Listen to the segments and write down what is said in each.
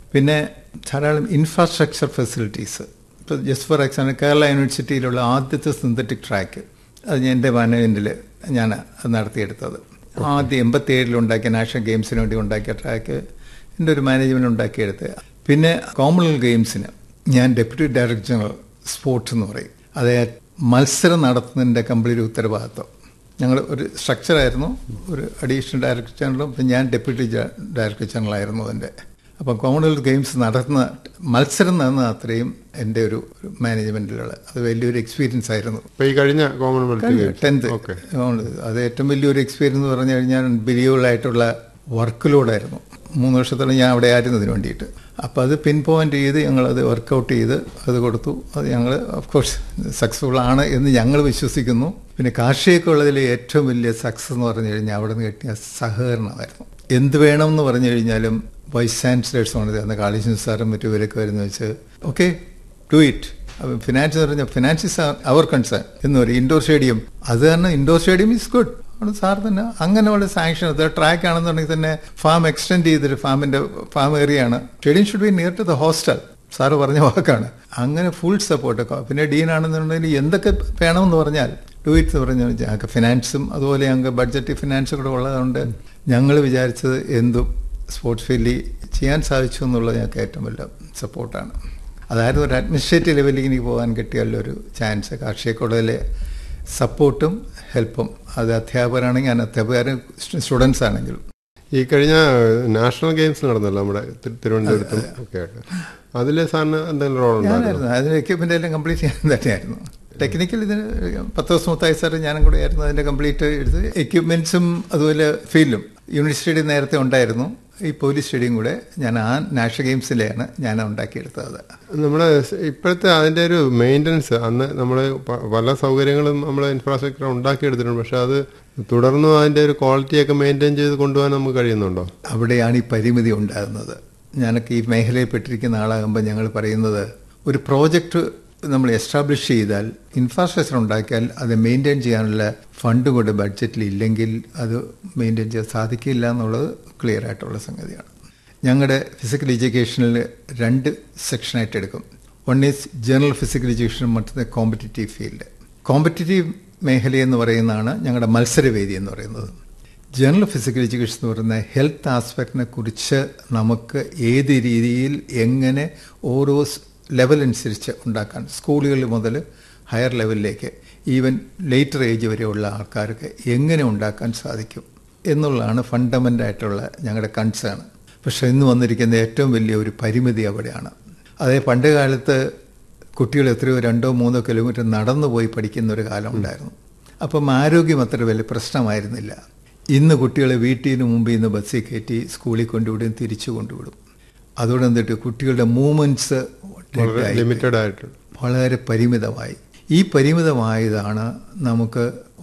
പിന്നെ ധാരാളം infrastructure facilities ഇപ്പോൾ ജസ്റ്റ് ഫോർ എക്സാമ്പിൾ കേരള യൂണിവേഴ്സിറ്റിയിലുള്ള ആദ്യത്തെ സിന്തറ്റിക് ട്രാക്ക് അത് ഞാൻ എൻ്റെ മാനേജ്മെൻറ്റിൽ ഞാൻ അത് നടത്തിയെടുത്തത് ആദ്യം എൺപത്തി ഏഴിലുണ്ടാക്കിയ നാഷണൽ ഗെയിംസിന് വേണ്ടി ഉണ്ടാക്കിയ ട്രാക്ക് എൻ്റെ ഒരു മാനേജ്മെൻറ്റ് ഉണ്ടാക്കിയെടുത്ത് പിന്നെ കോമൺവെൽത്ത് ഗെയിംസിന് ഞാൻ ഡെപ്യൂട്ടി ഡയറക്ടർ ജനറൽ സ്പോർട്സ് എന്ന് പറയും അതേ മത്സരം നടത്തുന്നതിൻ്റെ കംപ്ലീറ്റ് ഉത്തരവാദിത്വം ഞങ്ങൾ ഒരു സ്ട്രക്ചറായിരുന്നു ഒരു അഡീഷണൽ ഡയറക്ടർ ജനറലും പിന്നെ ഞാൻ ഡെപ്യൂട്ടി ഡയറക്ടർ ജനറൽ ആയിരുന്നു അതിൻ്റെ അപ്പം കോമൺവെൽത്ത് ഗെയിംസ് നടത്തുന്ന മത്സരം നടന്ന അത്രയും എൻ്റെ ഒരു മാനേജ്മെൻറ്റിലുള്ള അത് വലിയൊരു എക്സ്പീരിയൻസ് ആയിരുന്നു ഇപ്പൊ ഈ കഴിഞ്ഞ കോമൺവെൽത്ത് ഗെയിംസ് ടെൻത്ത് ഓക്കെ അത് ഏറ്റവും വലിയൊരു എക്സ്പീരിയൻസ് എന്ന് പറഞ്ഞു കഴിഞ്ഞാൽ ബിലിയബിളായിട്ടുള്ള വർക്ക് ലോഡായിരുന്നു മൂന്ന് വർഷത്തോളം ഞാൻ അവിടെ ആയിരുന്നു ഇതിന് വേണ്ടിയിട്ട് അപ്പോൾ അത് പിൻ പോയിന്റ് ചെയ്ത് ഞങ്ങളത് വർക്കൗട്ട് ചെയ്ത് അത് കൊടുത്തു അത് ഞങ്ങൾ ഓഫ്കോഴ്സ് സക്സസ്ഫുൾ ആണ് എന്ന് ഞങ്ങൾ വിശ്വസിക്കുന്നു പിന്നെ കാർഷികക്കുള്ളതിൽ ഏറ്റവും വലിയ സക്സസ് എന്ന് പറഞ്ഞു കഴിഞ്ഞാൽ അവിടെ നിന്ന് കിട്ടിയ സഹകരണമായിരുന്നു എന്ത് വേണമെന്ന് പറഞ്ഞു കഴിഞ്ഞാലും വൈസ് ചാൻസലേഴ്സ് ആണ് അന്ന് കാളിശൻ സാറും മറ്റു ഇവരൊക്കെ വരുന്ന വെച്ച് ഓക്കെ ഡു ഇറ്റ് ഫിനാൻസ് എന്ന് പറഞ്ഞാൽ ഫിനാൻസ് ഇസ് അവർ കൺസേൺ എന്ന് പറയും ഇൻഡോർ സ്റ്റേഡിയം അത് തന്നെ ഇൻഡോർ സ്റ്റേഡിയം ഇസ് ഗുഡ് അവിടെ സാർ തന്നെ അങ്ങനെയുള്ള സാങ്ഷൻ അത് ട്രാക്ക് ആണെന്നുണ്ടെങ്കിൽ തന്നെ ഫാം എക്സ്റ്റെൻഡ് ചെയ്തിട്ട് ഫാമിന്റെ ഫാം ഏരിയ ആണ് stadium should be near to the hostel sir പറഞ്ഞ വാക്കാണ് അങ്ങനെ ഫുൾ സപ്പോർട്ട് പിന്നെ ഡീൻ ആണെന്നുണ്ടെങ്കിൽ എന്തൊക്കെ വേണമെന്ന് പറഞ്ഞാൽ ഡു ഇറ്റ് എന്ന് പറഞ്ഞു ഞങ്ങൾക്ക് ഫിനാൻസും അതുപോലെ ഞങ്ങൾക്ക് ബഡ്ജറ്റ് ഫിനാൻസും കൂടെ ഉള്ളതുകൊണ്ട് ഞങ്ങൾ വിചാരിച്ചത് എന്തും സ്പോർട്സ് ഫീൽഡിൽ ചെയ്യാൻ സാധിച്ചു എന്നുള്ളത് ഞങ്ങൾക്ക് ഏറ്റവും വലിയ സപ്പോർട്ടാണ് അതായത് ഒരു അഡ്മിനിസ്ട്രേറ്റീവ് ലെവലിൽ എനിക്ക് പോകാൻ കിട്ടിയുള്ളൊരു ചാൻസ് കാർഷിക കോളേജിലെ സപ്പോർട്ടും ഹെൽപ്പും അത് അധ്യാപകരാണെങ്കിൽ ഞാൻ അധ്യാപകരും സ്റ്റുഡൻസ് ആണെങ്കിലും ഈ കഴിഞ്ഞ നാഷണൽ ഗെയിംസ് നടന്നല്ലോ നമ്മുടെ തി- തിരുവനന്തപുരത്തും ഒക്കെ ആയിട്ട് അതിൽ സാറിന് എന്തെങ്കിലും റോൾ ഉണ്ടായിരുന്നു ഞാനായിരുന്നു അതിന് എക്യുപ്മെന്റ് എല്ലാം കംപ്ലീറ്റ് ചെയ്യാൻ തന്നെയായിരുന്നു ടെക്നിക്കൽ ഇതിന് പത്ത് ദിവസം മൊത്തമായി സാർ ഞാനും കൂടെ ആയിരുന്നു അതിന്റെ കംപ്ലീറ്റ് എടുത്ത് എക്യുപ്മെന്റ്സും അതുപോലെ ഫീൽഡും യൂണിറ്റ് സ്റ്റേഡിയം നേരത്തെ ഉണ്ടായിരുന്നു ഈ പോലീസ് സ്റ്റേഡിയം കൂടെ ഞാൻ ആ നാഷണൽ ഗെയിംസിലെയാണ് ഞാൻ ഉണ്ടാക്കിയെടുത്തത് നമ്മുടെ സ് ഇപ്പോഴത്തെ അതിന്റെ ഒരു മെയിൻ്റനൻസ് അന്ന് നമ്മൾ പല സൗകര്യങ്ങളും നമ്മൾ ഇൻഫ്രാസ്ട്രക്ചർ ഉണ്ടാക്കിയെടുത്തിട്ടുണ്ട് പക്ഷെ അത് തുടർന്നും അതിന്റെ ഒരു ക്വാളിറ്റിയൊക്കെ മെയിൻറ്റെയിൻ ചെയ്ത് കൊണ്ടുപോകാൻ നമുക്ക് കഴിയുന്നുണ്ടോ അവിടെയാണ് ഈ പരിമിതി ഉണ്ടാകുന്നത് ഞാനൊക്കെ ഈ മേഖലയിൽ പെട്ടിരിക്കുന്ന ആളാകുമ്പോൾ ഞങ്ങൾ പറയുന്നത് ഒരു പ്രോജക്റ്റ് നമ്മൾ എസ്റ്റാബ്ലിഷ് ചെയ്താൽ ഇൻഫ്രാസ്ട്രക്ചർ ഉണ്ടാക്കിയാൽ അത് മെയിൻറ്റെയിൻ ചെയ്യാനുള്ള ഫണ്ട് കൂടെ ബഡ്ജറ്റിൽ ഇല്ലെങ്കിൽ അത് മെയിൻറ്റെയിൻ ചെയ്യാൻ സാധിക്കില്ല എന്നുള്ളത് ക്ലിയർ ആയിട്ടുള്ള സംഗതിയാണ് ഞങ്ങളുടെ ഫിസിക്കൽ എഡ്യൂക്കേഷനിൽ രണ്ട് സെക്ഷനായിട്ട് എടുക്കും one is general physical education മറ്റൊന്ന് കോമ്പറ്റീറ്റീവ് ഫീൽഡ് കോമ്പറ്റീറ്റീവ് മേഖല എന്ന് പറയുന്നതാണ് ഞങ്ങളുടെ മത്സരവേദി എന്ന് പറയുന്നത് ജനറൽ ഫിസിക്കൽ എഡ്യൂക്കേഷൻ എന്ന് പറയുന്ന ഹെൽത്ത് ആസ്പെക്റ്റിനെ കുറിച്ച് നമുക്ക് ഏത് രീതിയിൽ എങ്ങനെ ഓരോ ലെവൽ അനുസരിച്ച് ഉണ്ടാക്കാൻ സ്കൂളുകളിൽ മുതൽ ഹയർ ലെവലിലേക്ക് ഈവൻ ലേറ്റർ ഏജ് വരെയുള്ള ആൾക്കാർക്ക് എങ്ങനെ ഉണ്ടാക്കാൻ സാധിക്കും എന്നുള്ളതാണ് ഫണ്ടമെൻ്റ് ആയിട്ടുള്ള ഞങ്ങളുടെ കൺസേൺ പക്ഷേ ഇന്ന് വന്നിരിക്കുന്ന ഏറ്റവും വലിയ ഒരു പരിമിതി അവിടെയാണ് അതേ പണ്ട് കാലത്ത് കുട്ടികൾ എത്രയോ രണ്ടോ മൂന്നോ കിലോമീറ്റർ നടന്നു പോയി പഠിക്കുന്ന ഒരു കാലം ഉണ്ടായിരുന്നു അപ്പം ആരോഗ്യം അത്ര വലിയ പ്രശ്നമായിരുന്നില്ല ഇന്ന് കുട്ടികളെ വീട്ടിന് മുമ്പ് ഇന്ന് ബസ്സിൽ കയറ്റി സ്കൂളിൽ കൊണ്ടുവിടും തിരിച്ചു കൊണ്ടുവിടും അതോടെ എന്നിട്ട് കുട്ടികളുടെ മൂവ്മെൻറ്റ്സ് വളരെ ലിമിറ്റഡ് ആയിട്ട് വളരെ പരിമിതമായി ഈ പരിമിതമായതാണ് നമുക്ക്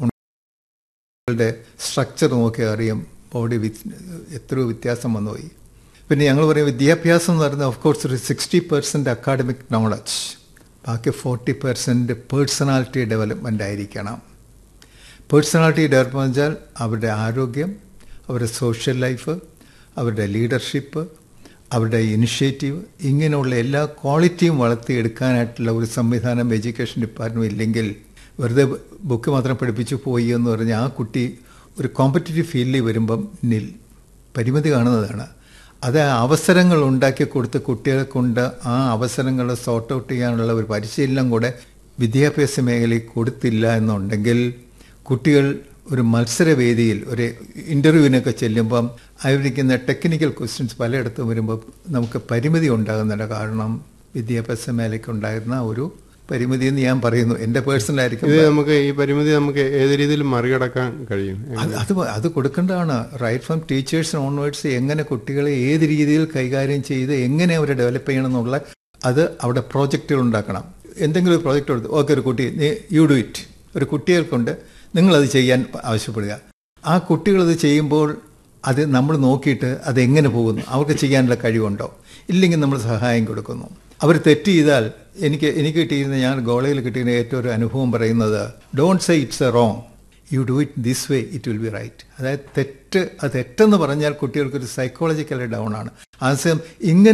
ളുടെ സ്ട്രക്ചർ നോക്കി അറിയാം ബോഡി എത്രയോ വ്യത്യാസം വന്നുപോയി പിന്നെ ഞങ്ങൾ പറയും വിദ്യാഭ്യാസം എന്ന് പറയുന്നത് ഓഫ് കോഴ്സ് ഒരു സിക്സ്റ്റി പെർസെൻറ്റ് അക്കാഡമിക് നോളജ് ബാക്കി ഫോർട്ടി പെർസെൻറ്റ് പേഴ്സണാലിറ്റി ഡെവലപ്മെൻ്റ് ആയിരിക്കണം പേഴ്സണാലിറ്റി ഡെവലപ്മെൻറ്റ് വെച്ചാൽ അവരുടെ ആരോഗ്യം അവരുടെ സോഷ്യൽ ലൈഫ് അവരുടെ ലീഡർഷിപ്പ് അവരുടെ ഇനിഷ്യേറ്റീവ് ഇങ്ങനെയുള്ള എല്ലാ ക്വാളിറ്റിയും വളർത്തിയെടുക്കാനായിട്ടുള്ള ഒരു സംവിധാനം എഡ്യൂക്കേഷൻ ഡിപ്പാർട്ട്മെൻറ്റ് ഇല്ലെങ്കിൽ വെറുതെ ബുക്ക് മാത്രം പഠിപ്പിച്ചു പോയി എന്ന് പറഞ്ഞാൽ ആ കുട്ടി ഒരു കോമ്പറ്റീറ്റീവ് ഫീൽഡിൽ വരുമ്പം നിൽ പരിമിതി കാണുന്നതാണ് അത് അവസരങ്ങൾ ഉണ്ടാക്കി കൊടുത്ത് കുട്ടികളെ കൊണ്ട് ആ അവസരങ്ങൾ സോർട്ട് ഔട്ട് ചെയ്യാനുള്ള ഒരു പരിശീലനം കൂടെ വിദ്യാഭ്യാസ മേഖലയിൽ കൊടുത്തില്ല എന്നുണ്ടെങ്കിൽ കുട്ടികൾ ഒരു മത്സരവേദിയിൽ ഒരു ഇൻ്റർവ്യൂവിനൊക്കെ ചെല്ലുമ്പം ആയിരിക്കുന്ന ടെക്നിക്കൽ ക്വസ്റ്റ്യൻസ് പലയിടത്തും വരുമ്പോൾ നമുക്ക് പരിമിതി ഉണ്ടാകുന്നുണ്ട് കാരണം വിദ്യാഭ്യാസ മേഖലയ്ക്ക് ഉണ്ടായിരുന്ന ഒരു പരിമിതി എന്ന് ഞാൻ പറയുന്നു എൻ്റെ പേഴ്സണൽ ആയിരിക്കും ഇത് നമുക്ക് ഈ പരിമിതി നമുക്ക് ഏത് രീതിയിൽ മറികടക്കാൻ കഴിയും അത് അത് അത് കൊടുക്കേണ്ടതാണ് റൈറ്റ് ഫ്രം ടീച്ചേഴ്സ് ഓൺവേർഡ്സ് എങ്ങനെ കുട്ടികളെ ഏത് രീതിയിൽ കൈകാര്യം ചെയ്ത് എങ്ങനെ അവരെ ഡെവലപ്പ് ചെയ്യണം എന്നുള്ള അത് അവിടെ പ്രോജക്റ്റുകൾ ഉണ്ടാക്കണം എന്തെങ്കിലും ഒരു പ്രോജക്റ്റ് കൊടുത്ത് ഓക്കെ ഒരു കുട്ടി യു ഡു ഇറ്റ് ഒരു കുട്ടിയെ കൊണ്ട് നിങ്ങളത് ചെയ്യാൻ ആവശ്യപ്പെടുക ആ കുട്ടികളത് ചെയ്യുമ്പോൾ അത് നമ്മൾ നോക്കിയിട്ട് അത് എങ്ങനെ പോകുന്നു അവർക്ക് ചെയ്യാനുള്ള കഴിവുണ്ടോ ഇല്ലെങ്കിൽ നമ്മൾ സഹായം കൊടുക്കുന്നു അവർ തെറ്റ് ചെയ്താൽ എനിക്ക് എനിക്ക് കിട്ടിയിരുന്ന ഞാൻ ഗോളയിൽ കിട്ടിയിരുന്ന ഏറ്റവും ഒരു അനുഭവം പറയുന്നത് don't say it's a wrong you do it this way it will be right അതായത് തെറ്റ് അത് തെറ്റെന്ന് പറഞ്ഞാൽ കുട്ടികൾക്കൊരു സൈക്കോളജിക്കലി ഡൗൺ ആണ് അതേസമയം ഇങ്ങനെ